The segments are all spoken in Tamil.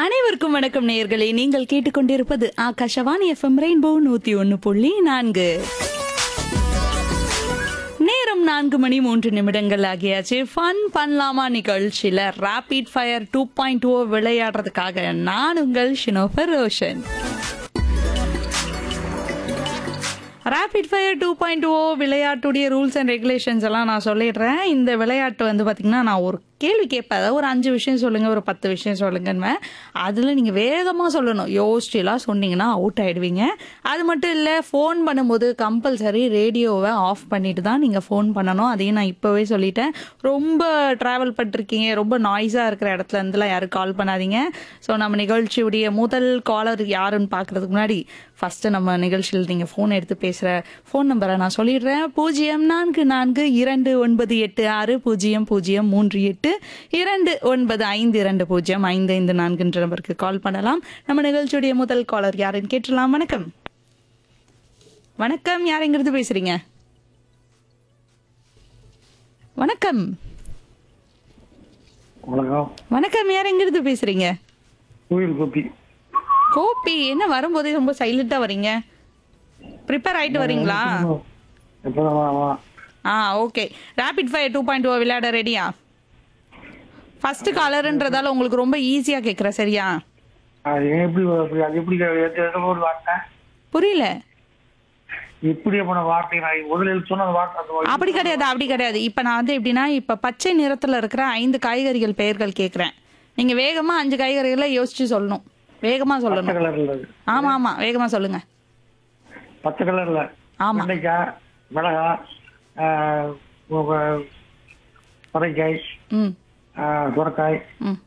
அனைவருக்கும் வணக்கம் நேயர்களே நீங்கள் கேட்டுக்கொண்டிருப்பது ஆகாஷவாணி எஃப்எம் ரெயின்போ நூத்தி ஒன்னு புள்ளி நான்கு நேரம் நான்கு மணி மூன்று நிமிடங்கள் ஆகியாச்சு ஃபன் பண்ணலாமா நிகழ்ச்சியில rapid fire two point O விளையாடுறதுக்காக நான் உங்கள் Shinofar Roshan rapid fire two point O விளையாட்டுடைய ரூல்ஸ் அண்ட் ரெகுலேஷன்ஸ் எல்லாம் நான் சொல்லிடுறேன் இந்த விளையாட்டு வந்து பார்த்தீங்கன்னா நான் ஒரு கேள்வி கேட்பேன் அதாவது ஒரு அஞ்சு விஷயம் சொல்லுங்க ஒரு பத்து விஷயம் சொல்லுங்கன்னு அதில் நீங்கள் வேகமாக சொல்லணும் யோசிச்சுலாம் சொன்னீங்கன்னா அவுட் ஆயிடுவீங்க அது மட்டும் இல்லை ஃபோன் பண்ணும்போது கம்பல்சரி ரேடியோவை ஆஃப் பண்ணிட்டு தான் நீங்கள் ஃபோன் பண்ணணும் அதையும் நான் இப்போவே சொல்லிட்டேன் ரொம்ப ட்ராவல் பண்ணிருக்கீங்க ரொம்ப நாய்ஸாக இருக்கிற இடத்துல இருந்துலாம் யாரும் கால் பண்ணாதீங்க ஸோ நம்ம நிகழ்ச்சியுடைய முதல் காலர் யாருன்னு பார்க்கறதுக்கு முன்னாடி ஃபர்ஸ்ட் நம்ம நிகழ்ச்சியில் நீங்கள் ஃபோன் எடுத்து பேசுகிற ஃபோன் நம்பரை நான் சொல்லிடுறேன் பூஜ்ஜியம் நான்கு நான்கு இரண்டு ஒன்பது எட்டு ஆறு பூஜ்ஜியம் பூஜ்ஜியம் மூன்று எட்டு இரண்டு ஒன்பது ஐந்து இரண்டு பூஜ்ஜியம் ஐந்து ஐந்து நான்குன்ற நம்பருக்கு கால் பண்ணலாம் நம்ம நிகழ்ச்சியுடைய முதல் காலர் யாருன்னு கேட்டுடலாம் வணக்கம் வணக்கம் யாருங்கிறது பேசுறீங்க வணக்கம் வணக்கம் வணக்கம் யாருங்கிறது பேசுறீங்க கோயில் கோபி கோபி என்ன வரும்போதே ரொம்ப சைலண்டா வரீங்க ப்ரிப்பேர் ஆயிட்டு வரீங்களா எப்பதான் வா வா ஆ okay rapid fire two point O விளையாட ரெடியா ஃபர்ஸ்ட் காலர்ன்றதால உங்களுக்கு ரொம்ப ஈஸியா கேக்குறேன் சரியா அது எப்படி அப்படி அது எப்படி எது- எது ஒரு வார்த்தை புரியல எப்படி போன வார்த்தை நான் முதல்ல எழுத்து சொன்ன அந்த வார்த்தை அந்த வார்த்தை. அப்படி கிடையாது அப்படி கிடையாது இப்ப நான் வந்து எப்படின்னா இப்ப பச்சை நிறத்துல இருக்கிற ஐந்து காய்கறிகள் பெயர்கள் கேக்குறேன் நீங்க வேகமா அஞ்சு காய்கறிகளை யோசிச்சு சொல்லணும் வேகமா பச்சை சொல்லணும் கலர்ல இருக்கு. ஆமா ஆமா வேகமா சொல்லுங்க பச்சை கலர்ல ஆமா. வெண்டைக்காய் மிளகா ஆஹ், உ- பறைக்காய் ம் ஆஹ், சுரக்காய் ம்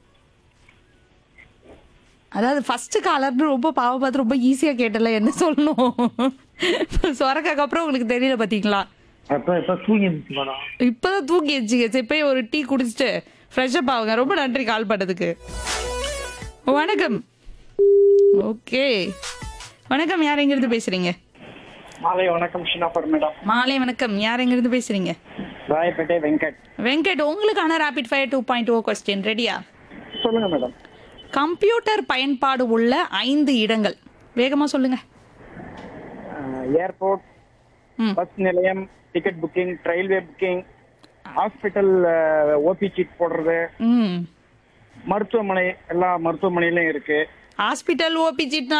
அதாவது ஃபர்ஸ்ட் காலர்னு ரொம்ப பாவ பார்த்து ரொம்ப ஈஸியா கேட்டல என்ன சொல்லணும் சொரக்காக்கு அப்புறம் உங்களுக்கு தெரியல பாத்தீங்களா அப்ப இப்ப தூங்கி இருந்துச்சு மேடம் இப்பதான் தூக்கி வச்சுங்க சரி போய் ஒரு டீ குடிச்சிட்டு ஃப்ரெஷ் அப் ஆகுங்க ரொம்ப நன்றி கால் பண்ணதுக்கு வணக்கம் ஓகே வணக்கம் யார் எங்கிருந்து பேசுறீங்க மாலை வணக்கம் ஷினாபர் மேடம் மாலை வணக்கம் யார் எங்கிருந்து பேசுறீங்க ராயப்பேட்டை வெங்கட் வெங்கட் உங்களுக்கான rapid fire two point O question ரெடியா சொல்லுங்க மேடம் கம்ப்யூட்டர் பயன்பாடு உள்ள ஐந்து இடங்கள் வேகமா சொல்லுங்க ஏர்போர்ட் ம். பஸ் நிலையம் ticket booking railway booking hospital OP seat போடுறது ம் மருத்துவமனை எல்லா மருத்துவமனையிலும் இருக்கு ஹாஸ்பிட்டல் ஓபி சீட்